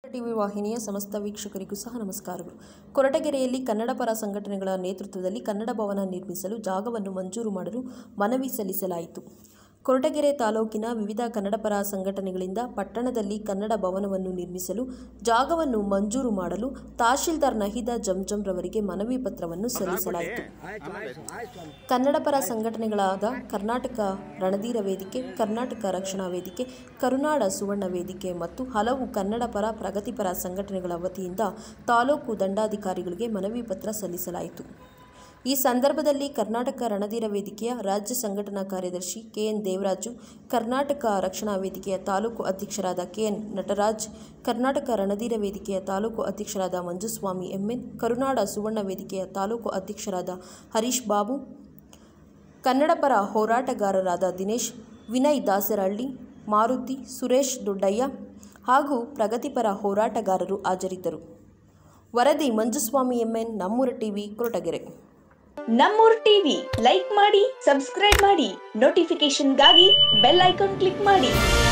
TV ವಾಹಿನಿಯ ಸಮಸ್ತ ವೀಕ್ಷಕರಿಗೂ ಸಹ ನಮಸ್ಕಾರಗಳು ಕೊರಟಗೆರೆಯಲ್ಲಿ ಕನ್ನಡ ಪರ ಸಂಘಟನೆಗಳ ನೇತೃತ್ವದಲ್ಲಿ ಕನ್ನಡ ಭವನ ನಿರ್ಮಿಸಲು ಜಾಗವನ್ನು ಮಂಜೂರು ಮಾಡಲು ಮನವಿ ಸಲ್ಲಿಸಲಾಯಿತು ಕೊರಟಗೆರೆ ತಾಲೂಕಿನ ವಿವಿಧ ಕನ್ನಡಪರ ಸಂಘಟನೆಗಳಿಂದ ಪಟ್ಟಣದಲ್ಲಿ ಕನ್ನಡ ಭವನವನ್ನು ನಿರ್ಮಿಸಲು ಜಾಗವನ್ನು ಮಂಜೂರು ಮಾಡಲು ತಹಶೀಲ್ದಾರ್ ನಹಿದಾ ಜಂಜಂ ರವರಿಗೆ ಮನವಿ ಪತ್ರವನ್ನು ಸಲ್ಲಿಸಲಾಯಿತು ಕನ್ನಡಪರ ಸಂಘಟನೆಗಳಾದ ಕರ್ನಾಟಕ ರಣಧೀರ ವೇದಿಕೆ ಕರ್ನಾಟಕ ರಕ್ಷಣಾ ವೇದಿಕೆ ಕರುನಾಡ ಸುವರ್ಣ ವೇದಿಕೆ ಮತ್ತು ಹಲವು ಕನ್ನಡಪರ ಪ್ರಗತಿಪರ ಸಂಘಟನೆಗಳ ವತಿಯಿಂದ ತಾಲೂಕು ದಂಡಾಧಿಕಾರಿಗಳಿಗೆ ಮನವಿ ಪತ್ರ ಸಲ್ಲಿಸಲಾಯಿತು ಈ ಸಂದರ್ಭದಲ್ಲಿ ಕರ್ನಾಟಕ ರಣಧೀರ ವೇದಿಕೆಯ ರಾಜ್ಯ ಸಂಘಟನಾ ಕಾರ್ಯದರ್ಶಿ ಕೆಎನ್ ದೇವರಾಜು ಕರ್ನಾಟಕ ರಕ್ಷಣಾ ವೇದಿಕೆಯ ತಾಲೂಕು ಅಧ್ಯಕ್ಷರಾದ ಕೆಎನ್ ನಟರಾಜ್ ಕರ್ನಾಟಕ ರಣಧೀರ ವೇದಿಕೆಯ ತಾಲೂಕು ಅಧ್ಯಕ್ಷರಾದ ಮಂಜುಸ್ವಾಮಿ ಎಂಎನ್ ಕರುನಾಡ ಸುವರ್ಣ ವೇದಿಕೆಯ ತಾಲೂಕು ಅಧ್ಯಕ್ಷರಾದ ಹರೀಶ್ ಬಾಬು ಕನ್ನಡ ಪರ ಹೋರಾಟಗಾರರಾದ ದಿನೇಶ್ ವಿನಯ್ ದಾಸರಹಳ್ಳಿ ಮಾರುತಿ ಸುರೇಶ್ ದೊಡ್ಡಯ್ಯ ಹಾಗೂ ಪ್ರಗತಿಪರ ಹೋರಾಟಗಾರರು ಹಾಜರಿದ್ದರು ವರದಿ Manjuswamy MN Nammura TV Koratagere Nammur TV like ಮಾಡಿ ಸಬ್ಸ್ಕ್ರೈಬ್ ಮಾಡಿ ನೋಟಿಫಿಕೇಶನ್ಗಾಗಿ ಬೆಲ್ ಐಕಾನ್ ಕ್ಲಿಕ್ ಮಾಡಿ